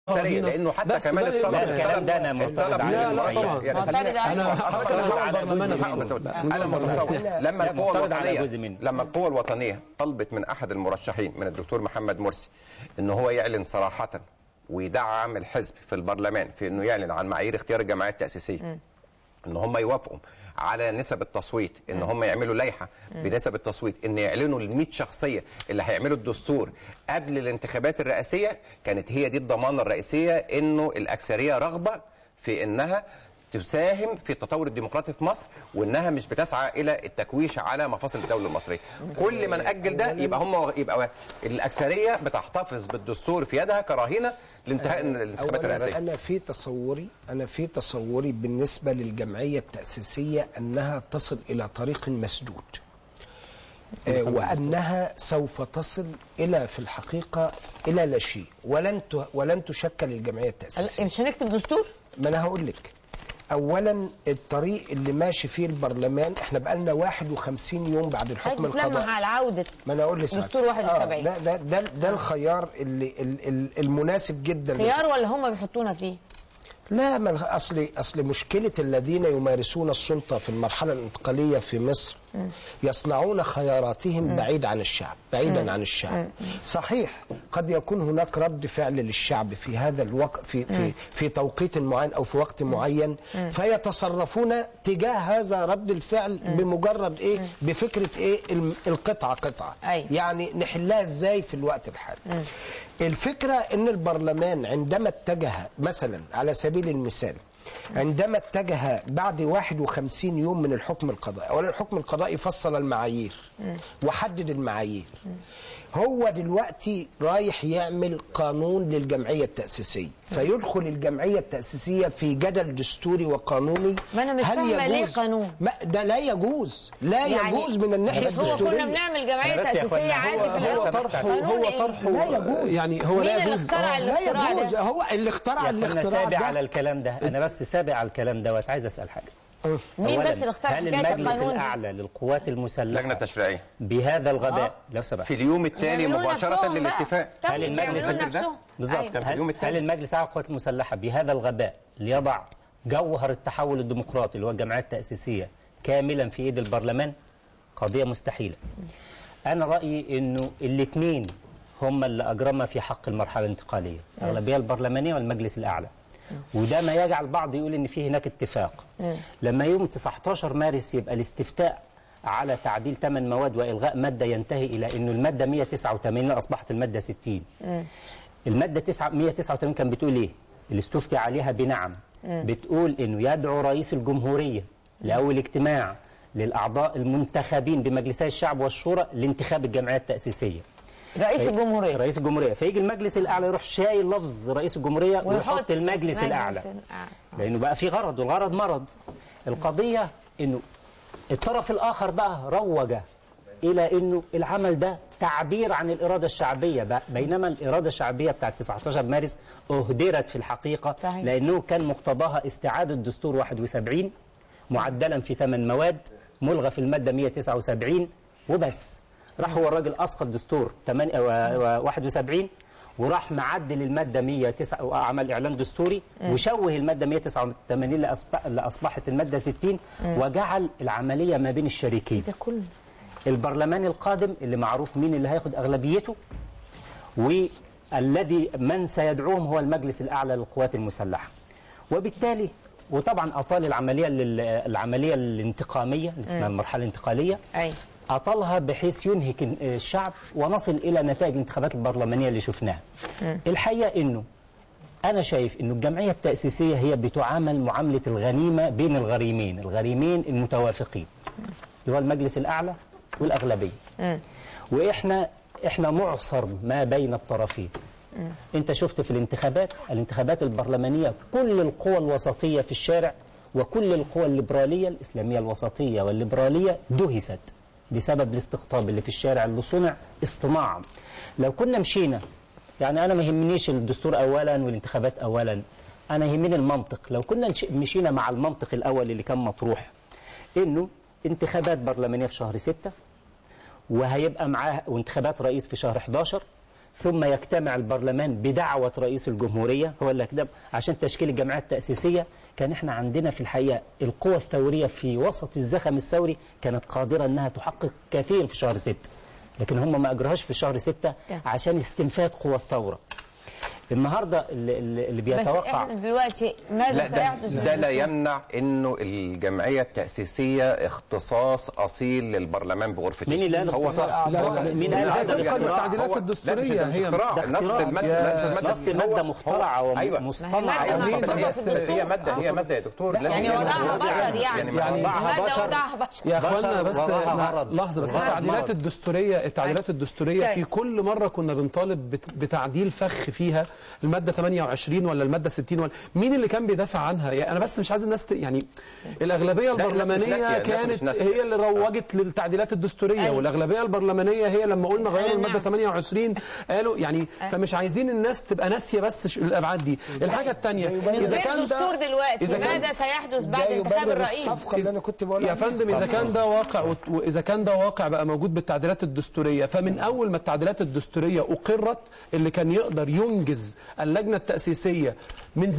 سريع لانه حتى بس كمان ده الطلب لا، الكلام ده أنا معترض الطلب عليه. على لا، لا، طبعاً. يعني معترض خلينا- عليه. أنا أنا هعترض معترض على على البرلمان جزء- منه. بس أقول- لا، انا متصور لما لا، القوى معترض على الوطنيه جزء منه. لما القوى الوطنيه طلبت من احد المرشحين من الدكتور محمد مرسي ان هو يعلن صراحه ويدعم الحزب في البرلمان في انه يعلن عن معايير اختيار الجمعيات التاسيسيه ان هم يوافقوا على نسب التصويت ان هم يعملوا لائحه بنسب التصويت ان يعلنوا ال 100 شخصيه اللي هيعملوا الدستور قبل الانتخابات الرئاسيه كانت هي دي الضمانه الرئيسيه انه الاكثريه رغبه في انها تساهم في التطور الديمقراطي في مصر وانها مش بتسعى الى التكويش على مفاصل الدوله المصريه كل ما ناجل ده يبقى هم يبقى الاكثريه بتحتفظ بالدستور في يدها كرهينه لانتهاء الانتخابات أولاً الرئاسيه أنا في تصوري أنا في تصوري بالنسبة للجمعية التأسيسية أنها تصل إلى طريق مسدود آه، وأنها سوف تصل إلى في الحقيقة إلى لا شيء ولن ت- ولن تشكل الجمعية التأسيسية مش هنكتب دستور ما انا هقول لك اولا الطريق اللي ماشي فيه البرلمان احنا بقالنا 51 يوم بعد الحكم هتتلمح القضائي على عودة ما انا اقول لسه دستور 71 آه ده ده ده, ده الخيار اللي ال- ال- المناسب جدا خيار ولا هم بيحطونا فيه لا ما الخ- اصل اصل مشكله الذين يمارسون السلطه في المرحله الانتقاليه في مصر يصنعون خياراتهم بعيد عن الشعب بعيدا عن الشعب صحيح قد يكون هناك رد فعل للشعب في هذا الوقت في في في توقيت معين او في وقت معين فيتصرفون تجاه هذا رد الفعل بمجرد ايه بفكره ايه الم- القطعه قطعه أيوة. يعني نحلها ازاي في الوقت الحالي الفكرة ان البرلمان عندما اتجه مثلا على سبيل المثال عندما اتجه بعد 51 يوم من الحكم القضائي اولا الحكم القضائي فصل المعايير وحدد المعايير هو دلوقتي رايح يعمل قانون للجمعية التأسيسية فيدخل الجمعية التأسيسية في جدل دستوري وقانوني ما أنا مش هل فاهمة ليه يجوز- قانون؟ ما ده لا يجوز لا يعني يجوز من الناحية هو الدستورية كنا بنعمل جمعية أنا بس يا تأسيسية أخوانا، عادي هو- في هو الأول. طرحه قانون هو إيه؟ طرحه لا يجوز. يعني هو مين لا اللي يجوز اخترع آه. لا الاختراع يجوز ده؟ هو اللي اخترع يا أخوانا الاختراع سابع ده على الكلام ده انا بس سابع على الكلام دوت عايز اسال حاجه مين أولاً، بس اللي اخترع هل حكاية المجلس القانون دي؟ الاعلى للقوات المسلحه لجنه تشريعيه بهذا الغباء آه. لو سمحت في اليوم التالي يعملوا مباشره نفسهم بقى. للاتفاق طب هل المجلس يعملوا فاكر ده؟ نفسهم. بالظبط أيوة. كان في اليوم هل, التالي. هل المجلس الاعلى للقوات المسلحه بهذا الغباء ليضع جوهر التحول الديمقراطي اللي هو الجمعيات التاسيسيه كاملا في ايد البرلمان قضيه مستحيله انا رايي انه الاثنين هم اللي اجرما في حق المرحله الانتقاليه الاغلبيه البرلمانيه والمجلس الاعلى وده ما يجعل بعض يقول ان في هناك اتفاق لما يوم 19 مارس يبقى الاستفتاء على تعديل ثمان مواد والغاء ماده ينتهي الى انه الماده 189 اصبحت الماده 60 المادة 9 189 كان بتقول ايه؟ اللي استفتي عليها بنعم بتقول انه يدعو رئيس الجمهورية لأول اجتماع للأعضاء المنتخبين بمجلسي الشعب والشورى لانتخاب الجمعية التأسيسية رئيس الجمهورية رئيس الجمهورية فيجي المجلس الأعلى يروح شايل لفظ رئيس الجمهورية ويحط المجلس الأعلى لأنه بقى في غرض والغرض مرض القضية انه الطرف الآخر بقى روج إلى انه العمل ده تعبير عن الإرادة الشعبية بقى بينما الإرادة الشعبية بتاعت 19 مارس أهدرت في الحقيقة صحيح. لأنه كان مقتضاها استعادة دستور 71 معدلا في ثمان مواد ملغى في المادة 179 وبس راح هو الراجل أسقط دستور 8 و- و- 71 وراح معدل المادة 109 وعمل إعلان دستوري وشوه المادة 189 اللي أصبح- اللي أصبحت المادة 60 وجعل العملية ما بين الشريكين ده كله البرلمان القادم اللي معروف مين اللي هياخد أغلبيته والذي من سيدعوهم هو المجلس الأعلى للقوات المسلحة وبالتالي وطبعا أطال العملية لل- العملية الانتقامية اللي اسمها المرحلة الانتقالية أي أطالها بحيث ينهك الشعب ونصل إلى نتائج الانتخابات البرلمانية اللي شفناها الحقيقة أنه أنا شايف أنه الجمعية التأسيسية هي بتعامل معاملة الغنيمة بين الغريمين الغريمين المتوافقين اللي هو المجلس الأعلى والأغلبية وإحنا إحنا معصر ما بين الطرفين أنت شفت في الانتخابات الانتخابات البرلمانية كل القوى الوسطية في الشارع وكل القوى الليبرالية الإسلامية الوسطية والليبرالية دهست بسبب الاستقطاب اللي في الشارع اللي صنع اصطناعا لو كنا مشينا يعني أنا ما يهمنيش الدستور أولا والانتخابات أولا أنا يهمني المنطق لو كنا نش- مشينا مع المنطق الأول اللي كان مطروح إنه انتخابات برلمانية في شهر ستة وهيبقى معاه وانتخابات رئيس في شهر 11 ثم يجتمع البرلمان بدعوة رئيس الجمهورية هو اللي يقدم عشان تشكيل الجمعية التأسيسية كان احنا عندنا في الحقيقة القوى الثورية في وسط الزخم الثوري كانت قادرة انها تحقق كثير في شهر ستة لكن هم ما اجرهاش في شهر ستة تمام. عشان استنفاد قوى الثورة النهارده اللي, اللي بس بيتوقع احنا دلوقتي ماذا لا سيحدث ده, ده لا للدستور؟ يمنع انه الجمعيه التاسيسيه اختصاص اصيل للبرلمان بغرفتين مين اللي قال هو اختصاص؟ صح لا، لا، مين قال هذا؟ طبقا اختراع. للتعديلات هو- الدستوريه لا مش هي اختراع ده نص اختراع. الماده يا- نص الماده نص المادة هو- مخترعة هو- ايوه ومصطنعة ما هي مادة ومصطنعة. محطوطة في الدستور. هي ماده هي ماده يا دكتور لازم يعني يبقى وضعها موجودة. بشر يعني يعني يعني وضعها مادة بشر. وضعها بشر يا اخوانا بشر بس وراها مع- مرض. لحظه بس وراها التعديلات مرض. الدستوريه التعديلات الدستوريه طيب. في كل مره كنا بنطالب بت- بتعديل فخ فيها الماده 28 ولا الماده 60 ولا مين اللي كان بيدافع عنها يعني انا بس مش عايز الناس ت... يعني الاغلبيه الناس مش البرلمانيه ناسية، الناس كانت مش ناسية. هي اللي روجت للتعديلات الدستوريه أيوة. والاغلبيه البرلمانيه هي لما قلنا غيروا أنا الماده نعم. 28 قالوا يعني فمش عايزين الناس تبقى ناسيه بس ش- الابعاد دي الحاجه الثانيه من غير دستور دلوقتي إذا كان- ماذا سيحدث بعد ده انتخاب يبرر الرئيس الصفقه اللي انا كنت بقول يا عليها. فندم اذا كان ده واقع وت- واذا كان ده واقع بقى موجود بالتعديلات الدستوريه فمن اول ما التعديلات الدستوريه اقرت اللي كان يقدر ينجز اللجنه التاسيسيه من